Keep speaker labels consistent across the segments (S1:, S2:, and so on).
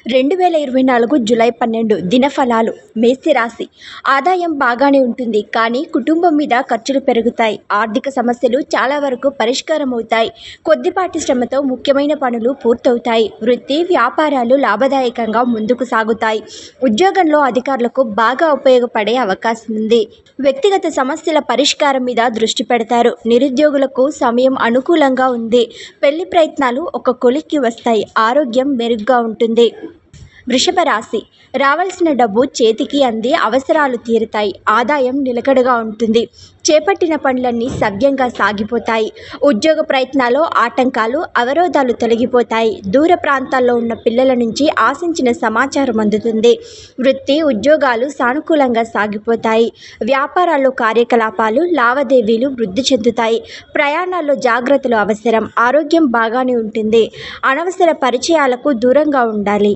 S1: రెండు వేల ఇరవై నాలుగు జూలై పన్నెండు దినఫలాలు మేస్తి రాశి ఆదాయం బాగానే ఉంటుంది కానీ కుటుంబం మీద ఖర్చులు పెరుగుతాయి ఆర్థిక సమస్యలు చాలా వరకు పరిష్కారం అవుతాయి కొద్దిపాటి శ్రమతో ముఖ్యమైన పనులు పూర్తవుతాయి వృత్తి వ్యాపారాలు లాభదాయకంగా ముందుకు సాగుతాయి ఉద్యోగంలో అధికారులకు బాగా ఉపయోగపడే అవకాశం ఉంది వ్యక్తిగత సమస్యల పరిష్కారం మీద దృష్టి పెడతారు నిరుద్యోగులకు సమయం అనుకూలంగా ఉంది పెళ్లి ప్రయత్నాలు ఒక కొలిక్కి వస్తాయి ఆరోగ్యం మెరుగ్గా ఉంటుంది వృషభ రాశి రావాల్సిన డబ్బు చేతికి అంది అవసరాలు తీరుతాయి ఆదాయం నిలకడగా ఉంటుంది చేపట్టిన పనులన్నీ సవ్యంగా సాగిపోతాయి ఉద్యోగ ప్రయత్నాల్లో ఆటంకాలు అవరోధాలు తొలగిపోతాయి దూర ప్రాంతాల్లో ఉన్న పిల్లల నుంచి ఆశించిన సమాచారం అందుతుంది వృత్తి ఉద్యోగాలు సానుకూలంగా సాగిపోతాయి వ్యాపారాల్లో కార్యకలాపాలు లావాదేవీలు వృద్ధి చెందుతాయి ప్రయాణాల్లో జాగ్రత్తలు అవసరం ఆరోగ్యం బాగానే ఉంటుంది అనవసర పరిచయాలకు దూరంగా ఉండాలి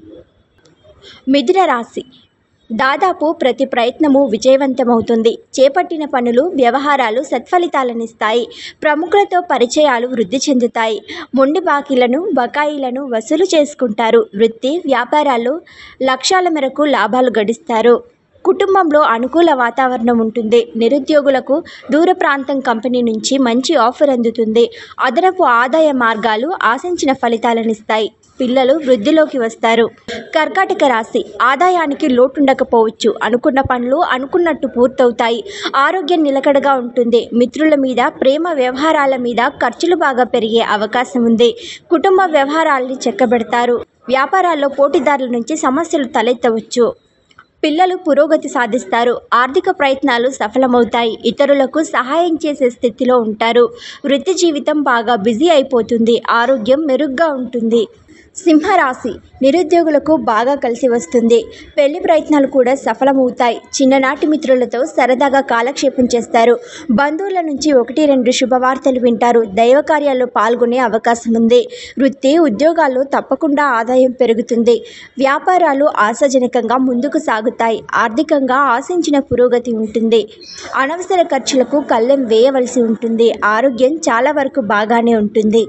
S1: మిథున రాశి దాదాపు ప్రతి ప్రయత్నము విజయవంతమవుతుంది చేపట్టిన పనులు వ్యవహారాలు సత్ఫలితాలనిస్తాయి ప్రముఖులతో పరిచయాలు వృద్ధి చెందుతాయి మొండి బాకీలను బకాయిలను వసూలు చేసుకుంటారు వృత్తి వ్యాపారాలు లక్ష్యాల మేరకు లాభాలు గడిస్తారు కుటుంబంలో అనుకూల వాతావరణం ఉంటుంది నిరుద్యోగులకు దూర ప్రాంతం కంపెనీ నుంచి మంచి ఆఫర్ అందుతుంది అదనపు ఆదాయ మార్గాలు ఆశించిన ఫలితాలనిస్తాయి పిల్లలు వృద్ధిలోకి వస్తారు కర్కాటక రాశి ఆదాయానికి లోటుండకపోవచ్చు అనుకున్న పనులు అనుకున్నట్టు పూర్తవుతాయి ఆరోగ్యం నిలకడగా ఉంటుంది మిత్రుల మీద ప్రేమ వ్యవహారాల మీద ఖర్చులు బాగా పెరిగే అవకాశం ఉంది కుటుంబ వ్యవహారాల్ని చెక్కబెడతారు వ్యాపారాల్లో పోటీదారుల నుంచి సమస్యలు తలెత్తవచ్చు పిల్లలు పురోగతి సాధిస్తారు ఆర్థిక ప్రయత్నాలు సఫలమవుతాయి ఇతరులకు సహాయం చేసే స్థితిలో ఉంటారు వృత్తి జీవితం బాగా బిజీ అయిపోతుంది ఆరోగ్యం మెరుగ్గా ఉంటుంది సింహరాశి నిరుద్యోగులకు బాగా కలిసి వస్తుంది పెళ్లి ప్రయత్నాలు కూడా సఫలమవుతాయి చిన్ననాటి మిత్రులతో సరదాగా కాలక్షేపం చేస్తారు బంధువుల నుంచి ఒకటి రెండు శుభవార్తలు వింటారు దైవ కార్యాల్లో పాల్గొనే అవకాశం ఉంది వృత్తి ఉద్యోగాల్లో తప్పకుండా ఆదాయం పెరుగుతుంది వ్యాపారాలు ఆశాజనకంగా ముందుకు సాగుతాయి ఆర్థికంగా ఆశించిన పురోగతి ఉంటుంది అనవసర ఖర్చులకు కళ్ళెం వేయవలసి ఉంటుంది ఆరోగ్యం చాలా వరకు బాగానే ఉంటుంది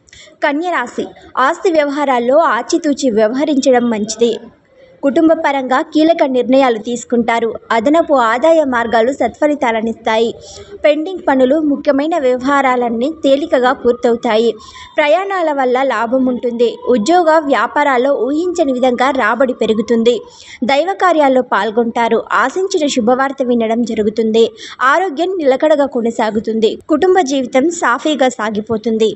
S1: కన్యరాశి ఆస్తి వ్యవహారాల్లో ఆచితూచి వ్యవహరించడం మంచిది కుటుంబ పరంగా కీలక నిర్ణయాలు తీసుకుంటారు అదనపు ఆదాయ మార్గాలు సత్ఫలితాలనిస్తాయి పెండింగ్ పనులు ముఖ్యమైన వ్యవహారాలన్నీ తేలికగా పూర్తవుతాయి ప్రయాణాల వల్ల లాభం ఉంటుంది ఉద్యోగ వ్యాపారాల్లో ఊహించని విధంగా రాబడి పెరుగుతుంది దైవ కార్యాల్లో పాల్గొంటారు ఆశించిన శుభవార్త వినడం జరుగుతుంది ఆరోగ్యం నిలకడగా కొనసాగుతుంది కుటుంబ జీవితం సాఫీగా సాగిపోతుంది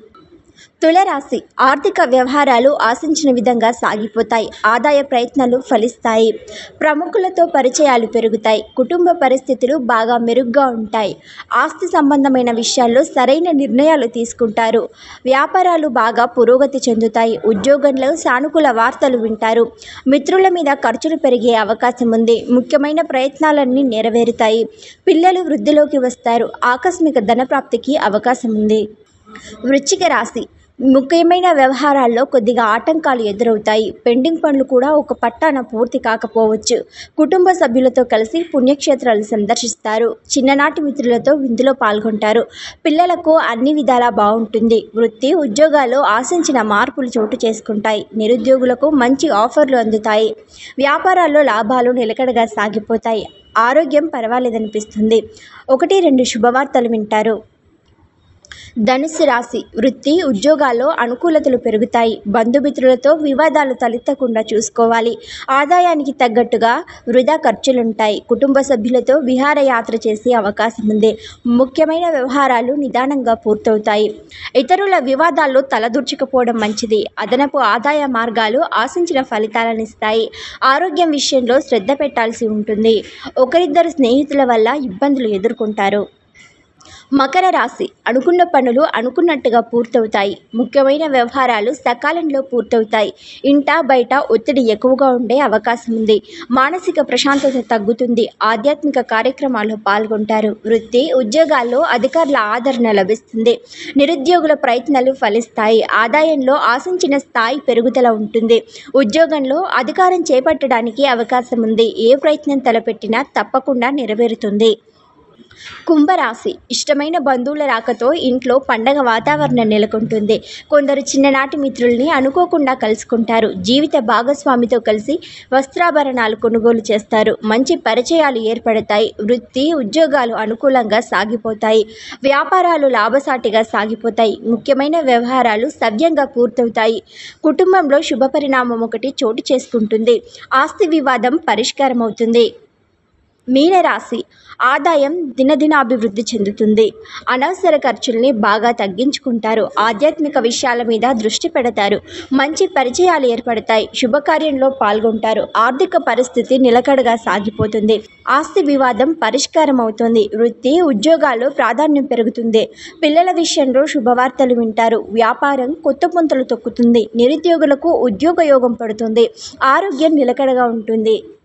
S1: తులరాశి ఆర్థిక వ్యవహారాలు ఆశించిన విధంగా సాగిపోతాయి ఆదాయ ప్రయత్నాలు ఫలిస్తాయి ప్రముఖులతో పరిచయాలు పెరుగుతాయి కుటుంబ పరిస్థితులు బాగా మెరుగ్గా ఉంటాయి ఆస్తి సంబంధమైన విషయాల్లో సరైన నిర్ణయాలు తీసుకుంటారు వ్యాపారాలు బాగా పురోగతి చెందుతాయి ఉద్యోగంలో సానుకూల వార్తలు వింటారు మిత్రుల మీద ఖర్చులు పెరిగే అవకాశం ఉంది ముఖ్యమైన ప్రయత్నాలన్నీ నెరవేరుతాయి పిల్లలు వృద్ధిలోకి వస్తారు ఆకస్మిక ధనప్రాప్తికి అవకాశం ఉంది వృశ్చిక రాశి ముఖ్యమైన వ్యవహారాల్లో కొద్దిగా ఆటంకాలు ఎదురవుతాయి పెండింగ్ పనులు కూడా ఒక పట్టాన పూర్తి కాకపోవచ్చు కుటుంబ సభ్యులతో కలిసి పుణ్యక్షేత్రాలు సందర్శిస్తారు చిన్ననాటి మిత్రులతో విందులో పాల్గొంటారు పిల్లలకు అన్ని విధాలా బాగుంటుంది వృత్తి ఉద్యోగాల్లో ఆశించిన మార్పులు చోటు చేసుకుంటాయి నిరుద్యోగులకు మంచి ఆఫర్లు అందుతాయి వ్యాపారాల్లో లాభాలు నిలకడగా సాగిపోతాయి ఆరోగ్యం పర్వాలేదనిపిస్తుంది ఒకటి రెండు శుభవార్తలు వింటారు ధనుసు రాశి వృత్తి ఉద్యోగాల్లో అనుకూలతలు పెరుగుతాయి బంధుమిత్రులతో వివాదాలు తలెత్తకుండా చూసుకోవాలి ఆదాయానికి తగ్గట్టుగా వృధా ఖర్చులుంటాయి కుటుంబ సభ్యులతో విహారయాత్ర చేసే అవకాశం ఉంది ముఖ్యమైన వ్యవహారాలు నిదానంగా పూర్తవుతాయి ఇతరుల వివాదాల్లో తలదూర్చకపోవడం మంచిది అదనపు ఆదాయ మార్గాలు ఆశించిన ఫలితాలనిస్తాయి ఆరోగ్యం విషయంలో శ్రద్ధ పెట్టాల్సి ఉంటుంది ఒకరిద్దరు స్నేహితుల వల్ల ఇబ్బందులు ఎదుర్కొంటారు మకర రాశి అనుకున్న పనులు అనుకున్నట్టుగా పూర్తవుతాయి ముఖ్యమైన వ్యవహారాలు సకాలంలో పూర్తవుతాయి ఇంట బయట ఒత్తిడి ఎక్కువగా ఉండే అవకాశం ఉంది మానసిక ప్రశాంతత తగ్గుతుంది ఆధ్యాత్మిక కార్యక్రమాల్లో పాల్గొంటారు వృత్తి ఉద్యోగాల్లో అధికారుల ఆదరణ లభిస్తుంది నిరుద్యోగుల ప్రయత్నాలు ఫలిస్తాయి ఆదాయంలో ఆశించిన స్థాయి పెరుగుదల ఉంటుంది ఉద్యోగంలో అధికారం చేపట్టడానికి అవకాశం ఉంది ఏ ప్రయత్నం తలపెట్టినా తప్పకుండా నెరవేరుతుంది కుంభరాశి ఇష్టమైన బంధువుల రాకతో ఇంట్లో పండగ వాతావరణం నెలకొంటుంది కొందరు చిన్ననాటి మిత్రుల్ని అనుకోకుండా కలుసుకుంటారు జీవిత భాగస్వామితో కలిసి వస్త్రాభరణాలు కొనుగోలు చేస్తారు మంచి పరిచయాలు ఏర్పడతాయి వృత్తి ఉద్యోగాలు అనుకూలంగా సాగిపోతాయి వ్యాపారాలు లాభసాటిగా సాగిపోతాయి ముఖ్యమైన వ్యవహారాలు సవ్యంగా పూర్తవుతాయి కుటుంబంలో శుభ పరిణామం ఒకటి చోటు చేసుకుంటుంది ఆస్తి వివాదం పరిష్కారం అవుతుంది మీనరాశి ఆదాయం దినదినాభివృద్ధి చెందుతుంది అనవసర ఖర్చుల్ని బాగా తగ్గించుకుంటారు ఆధ్యాత్మిక విషయాల మీద దృష్టి పెడతారు మంచి పరిచయాలు ఏర్పడతాయి శుభకార్యంలో పాల్గొంటారు ఆర్థిక పరిస్థితి నిలకడగా సాగిపోతుంది ఆస్తి వివాదం పరిష్కారం అవుతుంది వృత్తి ఉద్యోగాలు ప్రాధాన్యం పెరుగుతుంది పిల్లల విషయంలో శుభవార్తలు వింటారు వ్యాపారం కొత్త పుంతలు తొక్కుతుంది నిరుద్యోగులకు ఉద్యోగ యోగం పడుతుంది ఆరోగ్యం నిలకడగా ఉంటుంది